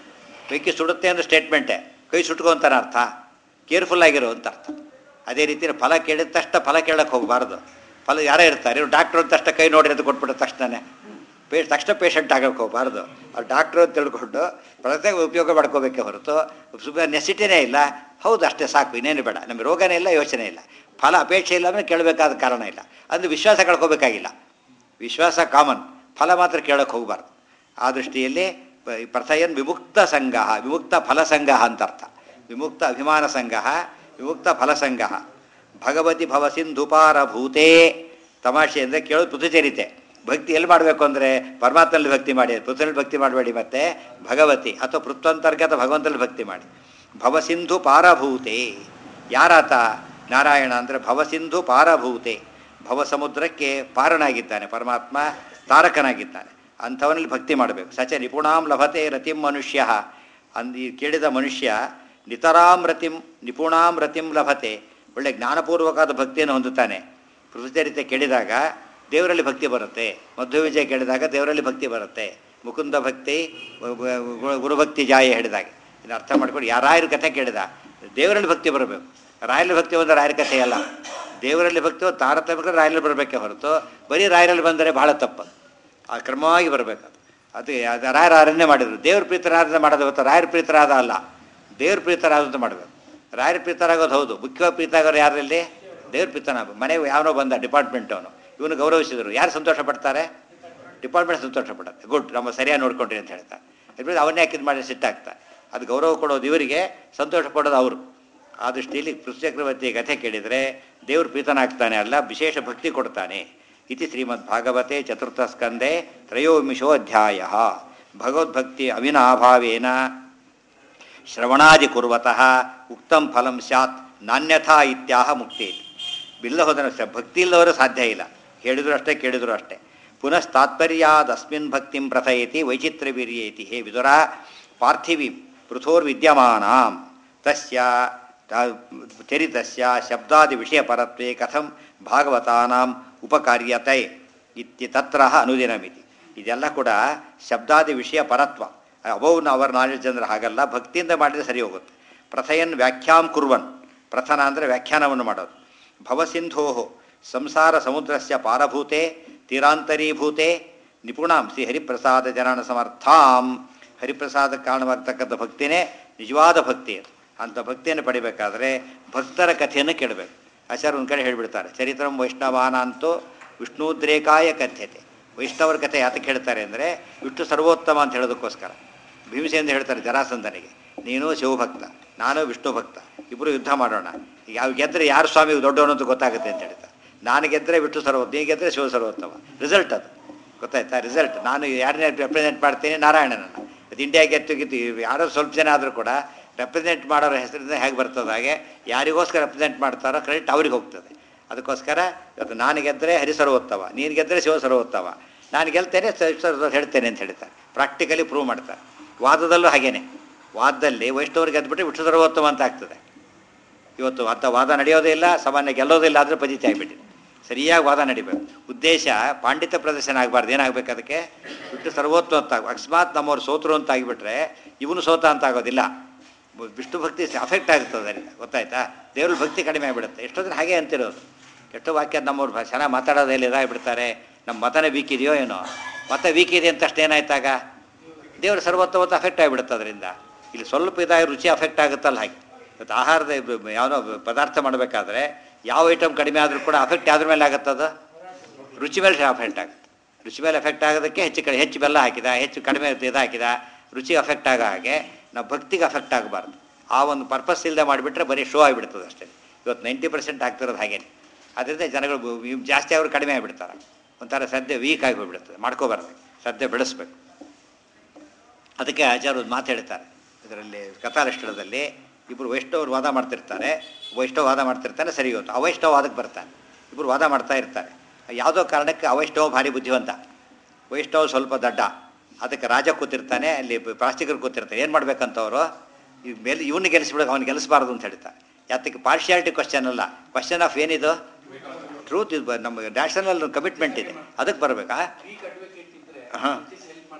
ಬೆಂಕಿ ಸುಡುತ್ತೆ ಅಂದ್ರೆ ಸ್ಟೇಟ್ಮೆಂಟೇ ಕೈ ಸುಟ್ಕೊಂತಾನೆ ಅರ್ಥ ಕೇರ್ಫುಲ್ ಆಗಿರೋ ಅಂತ ಅರ್ಥ ಅದೇ ರೀತಿ ಫಲ ಕೇಳಿದ ತಕ್ಷಣ ಫಲ ಕೇಳಕ್ಕೆ ಹೋಗಬಾರ್ದು ಫಲ ಯಾರೇ ಇರ್ತಾರೆ ಇವ್ರು ಡಾಕ್ಟ್ರು ಅಂತ ತಕ್ಷಣ ಕೈ ನೋಡಿ ಅಂತ ಕೊಟ್ಬಿಟ್ಟ ತಕ್ಷಣನೇ ಪೇ ತಕ್ಷಣ ಪೇಷಂಟ್ ಆಗಕ್ಕೆ ಹೋಗಬಾರ್ದು ಅವ್ರು ಡಾಕ್ಟ್ರು ಅಂತ ತಿಳ್ಕೊಂಡು ಪ್ರತ್ಯೇಕ ಉಪಯೋಗ ಮಾಡ್ಕೋಬೇಕೇ ಹೊರತು ಸುಮ್ಮನೆ ನೆಸಿಟಿನೇ ಇಲ್ಲ ಹೌದು ಅಷ್ಟೇ ಸಾಕು ಇನ್ನೇನು ಬೇಡ ನಮಗೆ ರೋಗನೇ ಇಲ್ಲ ಯೋಚನೆ ಇಲ್ಲ ಫಲ ಅಪೇಕ್ಷೆ ಇಲ್ಲ ಅಂದರೆ ಕೇಳಬೇಕಾದ ಕಾರಣ ಇಲ್ಲ ಅಂದ್ರೆ ವಿಶ್ವಾಸ ಕಳ್ಕೋಬೇಕಾಗಿಲ್ಲ ವಿಶ್ವಾಸ ಕಾಮನ್ ಫಲ ಮಾತ್ರ ಕೇಳಕ್ಕೆ ಹೋಗಬಾರ್ದು ಆ ದೃಷ್ಟಿಯಲ್ಲಿ ಪ- ಈ ಪ್ರಥಯನ್ ವಿಮುಕ್ತ ಸಂಘ ವಿಮುಕ್ತ ಫಲ ಸಂಘ ಅಂತ ಅರ್ಥ ವಿಮುಕ್ತ ಅಭಿಮಾನ ಸಂಘ ವಿಮುಕ್ತ ಫಲ ಸಂಘ ಭಗವತಿ ಭವ ಸಿಂಧುಪಾರಭೂತೇ ತಮಾಷೆ ಅಂದರೆ ಕೇಳೋದು ಪುತುಚರಿತೆ ಭಕ್ತಿ ಎಲ್ಲಿ ಮಾಡಬೇಕು ಅಂದರೆ ಪರಮಾತ್ಮನಲ್ಲಿ ಭಕ್ತಿ ಮಾಡಿ ಪೃಥ್ವಿನಲ್ಲಿ ಭಕ್ತಿ ಮಾಡಬೇಡಿ ಮತ್ತೆ ಭಗವತಿ ಅಥವಾ ಪೃಥ್ವಂತರ್ಗತ ಭಗವಂತನಲ್ಲಿ ಭಕ್ತಿ ಮಾಡಿ ಭವಸಿಂಧು ಪಾರಭೂತೆ ಯಾರಾತ ನಾರಾಯಣ ಅಂದರೆ ಭವಸಿಂಧು ಪಾರಭೂತೆ ಭವಸಮುದ್ರಕ್ಕೆ ಪಾರನಾಗಿದ್ದಾನೆ ಪರಮಾತ್ಮ ತಾರಕನಾಗಿದ್ದಾನೆ ಅಂಥವನಲ್ಲಿ ಭಕ್ತಿ ಮಾಡಬೇಕು ಸಚ ನಿಪುಣಾಂ ಲಭತೆ ರತಿಂ ಮನುಷ್ಯ ಅಂದ್ ಈ ಕೇಳಿದ ಮನುಷ್ಯ ನಿತರಾಂ ರತಿಂ ನಿಪುಣಾಂ ರತಿಂ ಲಭತೆ ಒಳ್ಳೆ ಜ್ಞಾನಪೂರ್ವಕವಾದ ಭಕ್ತಿಯನ್ನು ಹೊಂದುತ್ತಾನೆ ಪೃಥ್ವಿಚರಿತೆ ಕೇಳಿದಾಗ ದೇವರಲ್ಲಿ ಭಕ್ತಿ ಬರುತ್ತೆ ಮಧ್ವ ವಿಜಯ ಕೇಳಿದಾಗ ದೇವರಲ್ಲಿ ಭಕ್ತಿ ಬರುತ್ತೆ ಮುಕುಂದ ಭಕ್ತಿ ವ- ವ- ವ- ಗುರುಭಕ್ತಿ ಜಾಯ ಹೇಳಿದಾಗ ಇದನ್ನ ಅರ್ಥ ಮಾಡ್ಕೊಂಡು ಯಾರ ರಾಯರ ಕಥೆ ಕೇಳಿದ ದೇವರಲ್ಲಿ ಭಕ್ತಿ ಬರಬೇಕು ರಾಯರಲ್ಲಿ ಭಕ್ತಿ ಬಂದರೆ ರಾಯರ ಕಥೆ ಅಲ್ಲ ದೇವರಲ್ಲಿ ಭಕ್ತಿ ಒಂದು ತಾರತಮ್ಯ ರಾಯರಲ್ಲಿ ಬರಬೇಕೆ ಹೊರತು ಬರೀ ರಾಯರಲ್ಲಿ ಬಂದರೆ ಬಹಳ ತಪ್ಪು ಆ ಕ್ರಮವಾಗಿ ಬರಬೇಕು ಅದು ಅದು ಅದು ರಾಯರ ಆರಾಧನೆ ಮಾಡಿದ್ರು ದೇವ್ರ ಪ್ರೀತರಾಧನೆ ಮಾಡೋದು ಹೊತ್ತು ರಾಯರ ಪ್ರೀತರಾದ ಅಲ್ಲ ದೇವ್ರ ಪ್ರೀತರಾದಂತ ಮಾಡಬೇಕು ರಾಯರ ಪ್ರೀತರಾಗೋದು ಹೌದು ಮುಖ್ಯವಾಗಿ ಪ್ರೀತ ಆಗೋರು ಯಾರಲ್ಲಿ ದೇವ್ರ ಪ್ರೀತನ ಮನೆಗೆ ಯಾವನೋ ಬಂದ ಡಿಪಾರ್ಟ್ಮೆಂಟ್ ಅವನು ಇವನು ಗೌರವಿಸಿದರು ಯಾರು ಸಂತೋಷ ಪಡ್ತಾರೆ ಡಿಪಾರ್ಟ್ಮೆಂಟ್ ಸಂತೋಷ ಪಡುತ್ತೆ ಗುಡ್ ನಮ್ಮ ಸರಿಯಾಗಿ ನೋಡ್ಕೊಂಡ್ರಿ ಅಂತ ಹೇಳ್ತಾರೆ ಇದ್ರಲ್ಲಿ ಅವನ್ನೇ ಹಾಕಿದ್ ಮಾಡಿ ಸಿಟ್ಟಾಗ್ತಾ ಅದು ಗೌರವ ಕೊಡೋದು ಇವರಿಗೆ ಸಂತೋಷ ಪಡೋದು ಅವರು ಆ ದೃಷ್ಟಿಯಲ್ಲಿ ಪೃಥ್ವಚಕ್ರವರ್ತಿ ಕಥೆ ಕೇಳಿದರೆ ದೇವ್ರ ಪ್ರೀತನಾಗ್ತಾನೆ ಅಲ್ಲ ವಿಶೇಷ ಭಕ್ತಿ ಕೊಡ್ತಾನೆ ಇತಿ ಶ್ರೀಮದ್ ಭಾಗವತೆ ಚತುರ್ಥ ಸ್ಕಂದೆ ತ್ರಯೋವಿಂಶೋ ಅಧ್ಯಾಯ ಭಗವದ್ಭಕ್ತಿ ಅವಿನಾಭಾವೇನ ಶ್ರವಣಾದಿ ಕುರ್ವತಃ ಉಕ್ತಂ ಫಲಂ ಸ್ಯಾತ್ ನಾಣ್ಯಥಾ ಇತ್ಯಾಹ ಮುಕ್ತಿ ಬಿಲ್ಲ ಹೋದನ ಭಕ್ತಿ ಇಲ್ಲವರು ಸಾಧ್ಯ ಇಲ್ಲ ಹೇಳಿದ್ರು ಅಷ್ಟೇ ಕೇಳಿದ್ರು ಅಷ್ಟೇ ಪುನಃ ತಾತ್ಪರ್ಯಾದಸ್ಮಿನ್ ಭಕ್ತಿಂ ಪ್ರಥಯತಿ ವೈಚಿತ್ರ್ಯ ವೀರ್ಯೇತಿ ಹೇ ವಿದುರ ಪಾರ್ಥಿವಿ ಪೃಥೋರ್ವಿದ್ಯಮಾನಾಂ ತಸ್ಯ ತ- ಚರಿತಸ್ಯ ಶಬ್ದಾದಿ ವಿಷಯ ಪರತ್ವೇ ಕಥಂ ಭಾಗವತಾನಾಂ ಉಪಕಾರ್ಯತೆ ಇತ್ಯ ತತ್ರ ಅನುದಿನಮಿತಿ ಇದೆಲ್ಲ ಕೂಡ ಶಬ್ದಾದಿ ವಿಷಯ ಪರತ್ವ ಅಬೌವ್ ಅವರ್ ನಾಲೆಡ್ಜ್ ಅಂದ್ರೆ ಹಾಗಲ್ಲ ಭಕ್ತಿಯಿಂದ ಮಾಡಿದರೆ ಸರಿ ಹೋಗುತ್ತೆ ಪ್ರಥಯನ್ ವ್ಯಾಖ್ಯಾಂ ಕುರ್ವನ್ ಪ್ರಥನ ಅಂದರೆ ವ್ಯಾಖ್ಯಾನವನ್ನು ಮಾಡೋದು ಭವಸಿಂಧೋ ಸಂಸಾರ ಸಮುದ್ರಸ್ಯ ಪಾರಭೂತೆ ತೀರಾಂತರೀಭೂತೆ ನಿಪುಣಾಂ ಶ್ರೀ ಹರಿಪ್ರಸಾದ ಜನನ ಸಮರ್ಥಾಂ ಹರಿಪ್ರಸಾದ ಕಾರಣವಾಗ್ತಕ್ಕಂಥ ಭಕ್ತಿನೇ ನಿಜವಾದ ಭಕ್ತಿ ಅದು ಅಂಥ ಭಕ್ತಿಯನ್ನು ಪಡಿಬೇಕಾದ್ರೆ ಭಕ್ತರ ಕಥೆಯನ್ನು ಕೇಳಬೇಕು ಆಚಾರ್ಯ ಒಂದು ಕಡೆ ಹೇಳಿಬಿಡ್ತಾರೆ ಚರಿತ್ರಂ ವೈಷ್ಣವಾನಂತೂ ವಿಷ್ಣುದ್ರೇಕಾಯ ಕಥ್ಯತೆ ವೈಷ್ಣವರ ಕಥೆ ಯಾತಕ್ಕೆ ಹೇಳ್ತಾರೆ ಅಂದರೆ ವಿಷ್ಣು ಸರ್ವೋತ್ತಮ ಅಂತ ಹೇಳೋದಕ್ಕೋಸ್ಕರ ಭೀಮಸೇಂದ್ರ ಹೇಳ್ತಾರೆ ಜರಾಸಂಧನಿಗೆ ನೀನು ಶಿವಭಕ್ತ ನಾನು ವಿಷ್ಣು ಭಕ್ತ ಇಬ್ಬರು ಯುದ್ಧ ಮಾಡೋಣ ಯಾವ ಗೆದ್ದರೆ ಯಾರು ಸ್ವಾಮಿ ದೊಡ್ಡವನು ಅಂತ ಗೊತ್ತಾಗುತ್ತೆ ಅಂತ ಹೇಳ್ತಾರೆ ನಾನು ಗೆದ್ದರೆ ವಿಷ್ಣು ಸರ್ವೋತ್ತಮ ನೀ ಗೆದ್ದರೆ ಶಿವ ಸರ್ವೋತ್ತಮ ರಿಸಲ್ಟ್ ಅದು ಗೊತ್ತಾಯ್ತಾ ರಿಸಲ್ಟ್ ನಾನು ಯಾರನ್ನೇ ರೆಪ್ರೆಸೆಂಟ್ ಮಾಡ್ತೀನಿ ನಾರಾಯಣನನ್ನು ಅದು ಇಂಡಿಯಾ ಗೆದ್ದು ಗೆದ್ದು ಯಾರೋ ಸ್ವಲ್ಪ ಜನ ಆದರೂ ಕೂಡ ರೆಪ್ರೆಸೆಂಟ್ ಮಾಡೋರ ಹೆಸರಿಂದ ಹೇಗೆ ಬರ್ತದೆ ಹಾಗೆ ಯಾರಿಗೋಸ್ಕರ ರೆಪ್ರೆಸೆಂಟ್ ಮಾಡ್ತಾರೋ ಕ್ರೆಡಿಟ್ ಅವ್ರಿಗೆ ಹೋಗ್ತದೆ ಅದಕ್ಕೋಸ್ಕರ ಇವತ್ತು ನಾನು ಗೆದ್ದರೆ ಹರಿ ಸರ್ವೋತ್ತಮ ನೀನು ಗೆದ್ದರೆ ಶಿವ ಸರ್ವೋತ್ತಮ ನಾನು ಗೆಲ್ತೇನೆ ಸ- ಸ- ಹೇಳ್ತೇನೆ ಅಂತ ಹೇಳ್ತಾರೆ ಪ್ರಾಕ್ಟಿಕಲಿ ಪ್ರೂವ್ ಮಾಡ್ತಾರೆ ವಾದದಲ್ಲೂ ಹಾಗೇನೆ ವಾದದಲ್ಲಿ ವೈಷ್ಣವರು ಗೆದ್ದುಬಿಟ್ಟು ವಿಷ್ಣು ಸರ್ವೋತ್ತಮ ಅಂತ ಆಗ್ತದೆ ಇವತ್ತು ಅಂಥ ವಾದ ನಡೆಯೋದೇ ಇಲ್ಲ ಸಾಮಾನ್ಯ ಗೆಲ್ಲೋದಿಲ್ಲ ಆದರೆ ಪಜಿತಿ ಆಗಿಬಿಟ್ಟಿದೆ ಸರಿಯಾಗಿ ವಾದ ನಡಿಬೇಕು ಉದ್ದೇಶ ಪಾಂಡಿತ್ಯ ಪ್ರದರ್ಶನ ಆಗಬಾರ್ದು ಏನಾಗಬೇಕು ಅದಕ್ಕೆ ಬಿಟ್ಟು ಸರ್ವೋತ್ತಮ ಅಂತ ಆಗ್- ಅಕಸ್ಮಾತ್ ನಮ್ಮವ್ರು ಸೋತರು ಅಂತ ಆಗಿಬಿಟ್ರೆ ಇವನು ಸೋತ ಅಂತ ಆಗೋದಿಲ್ಲ ಬ- ವಿಷ್ಣು ಭಕ್ತಿ ಅಫೆಕ್ಟ್ ಆಗುತ್ತದೆ ಅದರಿಂದ ಗೊತ್ತಾಯ್ತಾ ದೇವ್ರ ಭಕ್ತಿ ಕಡಿಮೆ ಆಗಿಬಿಡುತ್ತೆ ಎಷ್ಟೋ ದಿನ ಹಾಗೆ ಅಂತಿರೋದು ಎಷ್ಟೋ ವಾಕ್ಯ ನಮ್ಮವ್ರು ಭಾ- ಚೆನ್ನಾಗಿ ಮಾತಾಡೋದಲ್ಲಿ ಇದಾಗಿಬಿಡ್ತಾರೆ ನಮ್ಮ ಮತನೇ ವೀಕ್ ಇದೆಯೋ ಏನೋ ಮತ ವೀಕ್ ಇದೆ ಅಂತ ಅಷ್ಟು ಏನಾಯ್ತಾಗ ದೇವ್ರ ಸರ್ವೋತ್ತಮತ್ತು ಅಫೆಕ್ಟ್ ಆಗಿಬಿಡುತ್ತೆ ಅದರಿಂದ ಇಲ್ಲಿ ಸ್ವಲ್ಪ ಇದಾಗಿ ರುಚಿ ಅಫೆಕ್ಟ್ ಆಗುತ್ತಲ್ಲ ಹಾಗೆ ಇವತ್ತು ಆಹಾರದ ಇದು ಯಾವುದೋ ಪದಾರ್ಥ ಮಾಡಬೇಕಾದ್ರೆ ಯಾವ ಐಟಮ್ ಕಡಿಮೆ ಆದರೂ ಕೂಡ ಅಫೆಕ್ಟ್ ಯಾವ್ದ್ರ ಮೇಲೆ ಆಗುತ್ತದು ರುಚಿ ಮೇಲೆ ಅಫೆಕ್ಟ್ ಆಗುತ್ತೆ ರುಚಿ ಮೇಲೆ ಎಫೆಕ್ಟ್ ಆಗೋದಕ್ಕೆ ಹೆಚ್ಚು ಕಡೆ ಹೆಚ್ಚು ಬೆಲ್ಲ ಹಾಕಿದ ಹೆಚ್ಚು ಕಡಿಮೆ ಇದು ಹಾಕಿದ ರುಚಿ ಅಫೆಕ್ಟ್ ಆಗೋ ಹಾಗೆ ನಾವು ಭಕ್ತಿಗೆ ಅಫೆಕ್ಟ್ ಆಗಬಾರ್ದು ಆ ಒಂದು ಪರ್ಪಸ್ ಇಲ್ಲದೆ ಮಾಡಿಬಿಟ್ರೆ ಬರೀ ಶೋ ಆಗಿಬಿಡ್ತದೆ ಅಷ್ಟೇ ಇವತ್ತು ನೈಂಟಿ ಪರ್ಸೆಂಟ್ ಆಗ್ತಿರೋದು ಹಾಗೇನೆ ಅದರಿಂದ ಜನಗಳು ಬ- ಇವ್ ಜಾಸ್ತಿ ಅವರು ಕಡಿಮೆ ಆಗಿಬಿಡ್ತಾರೆ ಒಂಥರ ಸದ್ಯ ವೀಕ್ ಆಗಿ ಹೋಗ್ಬಿಡ್ತದೆ ಮಾಡ್ಕೋಬಾರ್ದು ಸದ್ಯ ಬೆಳೆಸ್ಬೇಕು ಅದಕ್ಕೆ ಆಚಾರ್ಯ ಒಂದು ಮಾತು ಹೇಳ್ತಾರೆ ಇದರಲ್ಲಿ ಕಥಾಲಿಷ್ಟದಲ್ಲಿ ಇಬ್ಬರು ವೈಷ್ಣವರು ವಾದ ಮಾಡ್ತಿರ್ತಾರೆ ವೈಷ್ಣವ ವಾದ ಮಾಡ್ತಿರ್ತಾನೆ ಸರಿ ಇವತ್ತು ಅವೈಷ್ಣವ ವಾದಕ್ಕೆ ಬರ್ತಾನೆ ಇಬ್ಬರು ವಾದ ಮಾಡ್ತಾ ಇರ್ತಾರೆ ಯಾವುದೋ ಕಾರಣಕ್ಕೆ ಅವೈಷ್ಣವ ಭಾರಿ ಬುದ್ಧಿವಂತ ವೈಷ್ಣವ ಸ್ವಲ್ಪ ದಡ್ಡ ಅದಕ್ಕೆ ರಾಜ ಕೂತಿರ್ತಾನೆ ಅಲ್ಲಿ ಪ್ರಾಸ್ತಿಕರು ಕೂತಿರ್ತಾರೆ ಏನು ಮಾಡ್ಬೇಕಂತವರು ಈ ಮೇಲೆ ಇವನ್ನ ಗೆಲ್ಲಿಸ್ಬಿಡೋಕೆ ಅವ್ನು ಗೆಲ್ಲಿಸಬಾರ್ದು ಅಂತ ಹೇಳ್ತಾರೆ ಯಾತಕ್ಕೆ ಪಾರ್ಶಿಯಾಲಿಟಿ ಕ್ವಶನ್ ಅಲ್ಲ ಕ್ವಶನ್ ಆಫ್ ಏನಿದು ಟ್ರೂತ್ ಇದು ನಮ್ಮ ನ್ಯಾಷನಲ್ ಕಮಿಟ್ಮೆಂಟ್ ಇದೆ ಅದಕ್ಕೆ ಬರಬೇಕಾ ಹಾಂ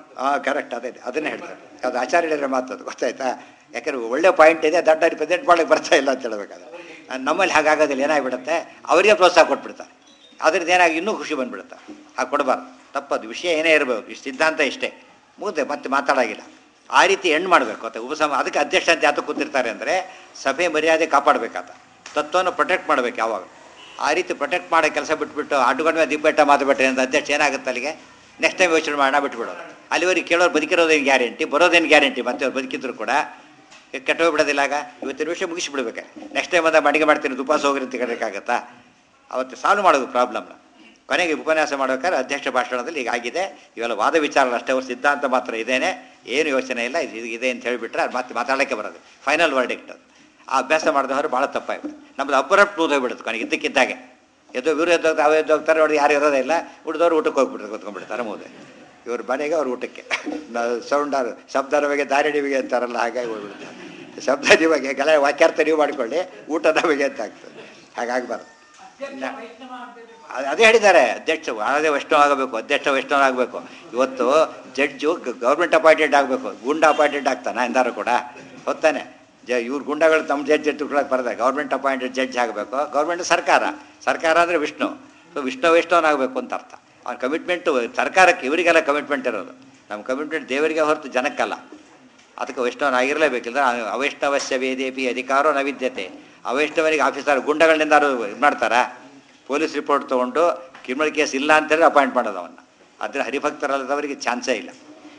ಹಾಂ ಕರೆಕ್ಟ್ ಅದೇ ಅದನ್ನೇ ಹೇಳ್ತಾರೆ ಅದು ಆಚಾರ್ಯರ ಮಾತು ಅದು ಗೊತ್ತಾಯ್ತಾ ಯಾಕಂದ್ರೆ ಒಳ್ಳೆ ಪಾಯಿಂಟ್ ಇದೆ ದಡ್ಡ ಪ್ರೆಸೆಂಟ್ ಮಾಡಕ್ಕೆ ಬರ್ತಾ ಇಲ್ಲ ಅಂತ ಹೇಳ್ಬೇಕಾದ್ರೆ ನಮ್ಮಲ್ಲಿ ಹಾಗಾಗೋದಿಲ್ಲ ಏನಾಗ್ಬಿಡುತ್ತೆ ಅವರಿಗೆ ಪ್ರೋತ್ಸಾಹ ಕೊಟ್ಬಿಡ್ತಾರೆ ಅದ್ರದ್ದು ಏನಾಗಿ ಇನ್ನೂ ಖುಷಿ ಬಂದ್ಬಿಡುತ್ತೆ ಹಾಗೆ ಕೊಡಬಾರ್ದು ತಪ್ಪದು ವಿಷಯ ಏನೇ ಇರಬೇಕು ಇಷ್ಟು ಸಿದ್ಧಾಂತ ಇಷ್ಟೇ ಮುಗ್ದೆ ಮತ್ತೆ ಮಾತಾಡೋಗಿಲ್ಲ ಆ ರೀತಿ ಹೆಣ್ಣು ಮಾಡಬೇಕು ಅಂತ ಉಪಸಮ ಅದಕ್ಕೆ ಅಧ್ಯಕ್ಷ ಅಂತ ಯಾತಕ್ಕೆ ಕೂತಿರ್ತಾರೆ ಅಂದರೆ ಸಭೆ ಮರ್ಯಾದೆ ಕಾಪಾಡಬೇಕಾತ ತತ್ವವನ್ನು ಪ್ರೊಟೆಕ್ಟ್ ಮಾಡ್ಬೇಕು ಯಾವಾಗ ಆ ರೀತಿ ಪ್ರೊಟೆಕ್ಟ್ ಮಾಡೋ ಕೆಲಸ ಬಿಟ್ಬಿಟ್ಟು ಅಡ್ಡುಗಣ್ಣ ದಿಬ್ಬೆಟ್ಟ ಮಾತುಬಿಟ್ರೆ ಅಂತ ಅಧ್ಯಕ್ಷ ಏನಾಗುತ್ತೆ ಅಲ್ಲಿಗೆ ನೆಕ್ಸ್ಟ್ ಟೈಮ್ ಯೋಚನೆ ಮಾಡೋಣ ಬಿಟ್ಬಿಡೋದು ಅಲ್ಲಿವರೆಗೆ ಕೇಳೋರು ಬದುಕಿರೋದೇನು ಗ್ಯಾರಂಟಿ ಬರೋದೇನು ಗ್ಯಾರಂಟಿ ಮತ್ತೆ ಅವ್ರು ಬದುಕಿದ್ರು ಕೂಡ ಕೆಟ್ಟೋಗ್ಬಿಡೋದಿಲ್ಲ ಆಗ ಇವತ್ತಿನ ವಿಷಯ ಮುಗಿಸ್ಬಿಡ್ಬೇಕು ನೆಕ್ಸ್ಟ್ ಟೈಮ್ ಅದ ಅಡಿಗೆ ಮಾಡ್ತೀನಿ ಉಪವಾಸ ಹೋಗ್ರಿ ಅಂತ ಹೇಳೋಕ್ಕಾಗತ್ತಾ ಅವತ್ತು ಸಾಲ್ವ್ ಮಾಡೋದು ಪ್ರಾಬ್ಲಮ್ನ ಕೊನೆಗೆ ಉಪನ್ಯಾಸ ಮಾಡ್ಬೇಕಾದ್ರೆ ಅಧ್ಯಕ್ಷ ಭಾಷಣದಲ್ಲಿ ಈಗ ಆಗಿದೆ ಇವೆಲ್ಲ ವಾದ ವಿಚಾರಗಳು ಅಷ್ಟೇ ಅವ್ರ ಸಿದ್ಧಾಂತ ಮಾತ್ರ ಇದೇನೆ ಏನು ಯೋಚನೆ ಇಲ್ಲ ಇದು ಇದೆ ಅಂತ ಹೇಳಿಬಿಟ್ರೆ ಅದು ಮತ್ತೆ ಮಾತಾಡೋಕ್ಕೆ ಬರೋದು ಫೈನಲ್ ವರ್ಡಿಕ್ಟ್ ಅದು ಆ ಅಭ್ಯಾಸ ಮಾಡಿದವರು ಭಾಳ ತಪ್ಪಾಗ್ಬಿಡುತ್ತೆ ನಮ್ಮದು ಅಬ್ಬರಟ್ಟು ಹೋಗ್ಬಿಡುತ್ತೆ ಕೊನೆಗೆ ಇದ್ದಕ್ಕಿದ್ದಾಗೆ ಎದ್ದು ಇವರು ಎದ್ದೋಗ್ತಾರೆ ಅವೇ ಎದ್ದೋಗ್ತಾರೆ ನೋಡಿ ಯಾರು ಇರೋದೇ ಇಲ್ಲ ಉಳಿದವ್ರು ಊಟಕ್ಕೆ ಹೋಗ್ಬಿಟ್ರೆ ಕೂತ್ಕೊಂಡ್ಬಿಡ್ತಾರೆ ಮೂದೆ ಇವ್ರ ಮನೆಗೆ ಅವ್ರ ಊಟಕ್ಕೆ ಸೌಂಡಾರು ಶಬ್ದ ನಮಗೆ ದಾರಿ ನಿಮಗೆ ಅಂತಾರಲ್ಲ ಹಾಗಾಗಿ ಹೋಗ್ಬಿಡ್ತಾರೆ ಶಬ್ದ ನಿಮಗೆ ಗಲ ವಾಕ್ಯಾರ್ಥ ನೀವು ಮಾಡ್ಕೊಳ್ಳಿ ಊಟ ನಮಗೆ ಅಂತ ಆಗ್ತದೆ ಹಾಗಾಗಬಾರ್ದು ಅದ್- ಅದೇ ಹೇಳಿದ್ದಾರೆ ಅಧ್ಯಕ್ಷ ಅದೇ ವೈಷ್ಣವ ಆಗಬೇಕು ಅಧ್ಯಕ್ಷ ವೈಷ್ಣವ ಆಗಬೇಕು ಇವತ್ತು ಜಡ್ಜು ಗೌರ್ಮೆಂಟ್ ಅಪಾಯಿಂಟೆಡ್ ಆಗಬೇಕು ಗುಂಡ ಅಪಾಯಿಂಟೆಡ್ ಆಗ್ತಾನೆ ಎಂದಾರು ಕೂಡ ಹೊತ್ತಾನೆ ಜ ಇವ್ರು ಗುಂಡಗಳು ತಮ್ಮ ಜಡ್ಜ್ ಇಟ್ಕೊಳಕ್ಕೆ ಬರ್ತದೆ ಗೌರ್ಮೆಂಟ್ ಅಪಾಯಿಂಟೆಡ್ ಜಡ್ಜ್ ಆಗಬೇಕು ಗೌರ್ಮೆಂಟ್ ಸರ್ಕಾರ ಸರ್ಕಾರ ಅಂದರೆ ವಿಷ್ಣು ಸೊ ವಿಷ್ಣು ವೈಷ್ಣವನಾಗಬೇಕು ಅಂತ ಅರ್ಥ ಅವ್ನ ಕಮಿಟ್ಮೆಂಟು ಸರ್ಕಾರಕ್ಕೆ ಇವರಿಗೆಲ್ಲ ಕಮಿಟ್ಮೆಂಟ್ ಇರೋದು ನಮ್ಮ ಕಮಿಟ್ಮೆಂಟ್ ದೇವರಿಗೆ ಹೊರತು ಜನಕ್ಕಲ್ಲ ಅದಕ್ಕೆ ವೈಷ್ಣವನಾಗಿರಲೇಬೇಕಿಲ್ಲ ಅವೈಷ್ಣವಸ್ಯ ವೇದೇಪಿ ಅಧಿಕಾರೋ ನ ವಿದ್ಯತೆ ಅವೈಷ್ಣವನಿಗೆ ಆಫೀಸರ್ ಗುಂಡಗಳಿಂದ ಇದು ಮಾಡ್ತಾರಾ ಪೊಲೀಸ್ ರಿಪೋರ್ಟ್ ತೊಗೊಂಡು ಕ್ರಿಮಿನಲ್ ಕೇಸ್ ಇಲ್ಲ ಅಂತೇಳಿ ಅಪಾಯಿಂಟ್ ಮಾಡೋದು ಅವನ್ನ ಆದರೆ ಹರಿಭಕ್ತರಲ್ಲದವರಿಗೆ ಚಾನ್ಸೇ ಇಲ್ಲ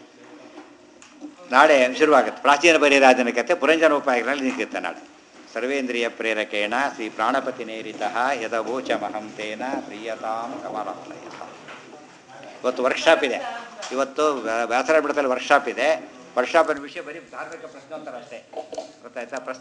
ನಾಳೆ ಶುರುವಾಗುತ್ತೆ ಪ್ರಾಚೀನ ಬರಿರಾಜನ ಕಥೆ ಪುರಂಜನ ಉಪಾಯಗಳಲ್ಲಿ ನಿಂತಿರುತ್ತೆ ನಾಳೆ ಸರ್ವೇಂದ್ರಿಯ ಪ್ರೇರಕೇಣ ಶ್ರೀ ಪ್ರಾಣಪತಿ ನೇರಿತ ಯದವೋಚಮಹಂ ತೇನ ಪ್ರಿಯತಾಂ ಕಮಲಾಲಯ ಇವತ್ತು ವರ್ಕ್ಶಾಪ್ ಇದೆ ಇವತ್ತು ವ್ಯಾಸರ ಬಿಡತಲ್ಲಿ ವರ್ಕ್ಶಾಪ್ ಇದೆ ವರ್ಕ್ಶಾಪಿನ ವಿಷಯ ಬರೀ ಧಾರ್ಮಿಕ ಪ್ರಶ್ನೋತ್ತರ ಅಷ್ಟೇ ಗೊತ್ತಾಯ್ತಾ ಪ್ರಶ್ನೆ